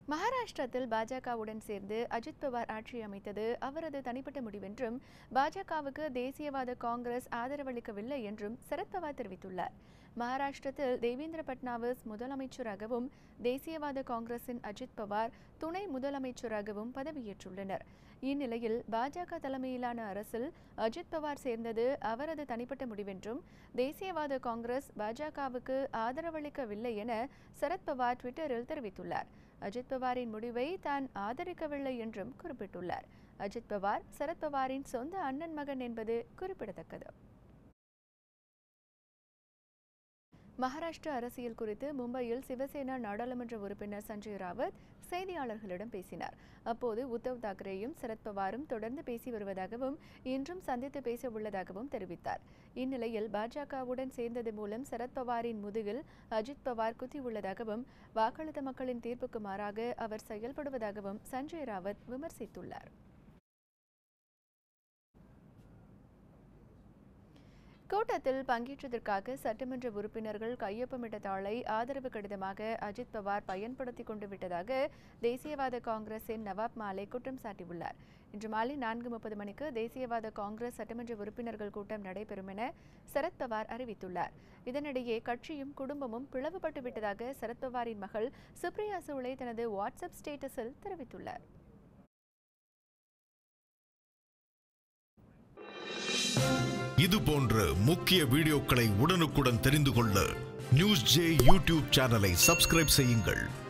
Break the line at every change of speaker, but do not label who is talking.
மகாராஷ்டிரத்தில் பாஜகவுடன் சேர்ந்து அஜித் பவார் ஆட்சி அமைத்தது அவரது தனிப்பட்ட முடிவென்றும் பாஜகவுக்கு தேசியவாத காங்கிரஸ் ஆதரவளிக்கவில்லை என்றும் சரத்பவார் தெரிவித்துள்ளார் மகாராஷ்டிரத்தில் தேவேந்திர பட்னாவிஸ் முதலமைச்சராகவும் தேசியவாத காங்கிரசின் அஜித் பவார் துணை முதலமைச்சராகவும் பதவியேற்றுள்ளனர் இந்நிலையில் பாஜக தலைமையிலான அரசில் அஜித் பவார் சேர்ந்தது அவரது தனிப்பட்ட முடிவென்றும் தேசியவாத காங்கிரஸ் பாஜகவுக்கு ஆதரவளிக்கவில்லை என சரத்பவார் ட்விட்டரில் தெரிவித்துள்ளார் அஜித் பவாரின் முடிவை தான் ஆதரிக்கவில்லை என்றும் குறிப்பிட்டுள்ளார் அஜித் பவார் சரத்பவாரின் சொந்த அண்ணன் மகன் என்பது குறிப்பிடத்தக்கது மகாராஷ்டிரா அரசியல் குறித்து மும்பையில் சிவசேனா நாடாளுமன்ற உறுப்பினர் சஞ்சய் ராவத் செய்தியாளர்களிடம் பேசினார் அப்போது உத்தவ் தாக்கரேயும் சரத்பவாரும் தொடர்ந்து பேசி வருவதாகவும் இன்றும் சந்தித்து பேச உள்ளதாகவும் தெரிவித்தார் இந்நிலையில் பாஜகவுடன் சேர்ந்தது மூலம் சரத்பவாரின் முதுகில் அஜித் பவார் குத்தியுள்ளதாகவும் வாக்களித்த மக்களின் தீர்ப்புக்கு மாறாக அவர் செயல்படுவதாகவும் சஞ்சய் ராவத் விமர்சித்துள்ளார் கூட்டத்தில் பங்கேற்றதற்காக சட்டமன்ற உறுப்பினர்கள் கையொப்பமிட்ட தாளை ஆதரவு கடிதமாக அஜித் பவார் பயன்படுத்திக் கொண்டு விட்டதாக தேசியவாத காங்கிரசின் நவாப் மாலே குற்றம் சாட்டியுள்ளார் இன்று மாலை நான்கு முப்பது மணிக்கு தேசியவாத காங்கிரஸ் சட்டமன்ற உறுப்பினர்கள் கூட்டம் நடைபெறும் என சரத்பவார் அறிவித்துள்ளார் இதனிடையே கட்சியும் குடும்பமும் பிளவுபட்டு விட்டதாக சரத்பவாரின் மகள் சுப்ரியா சூளே தனது வாட்ஸ்அப் ஸ்டேட்டஸில் தெரிவித்துள்ளார்
இது போன்ற முக்கிய வீடியோக்களை உடனுக்குடன் தெரிந்து கொள்ள நியூஸ் ஜே யூடியூப் சேனலை சப்ஸ்கிரைப் செய்யுங்கள்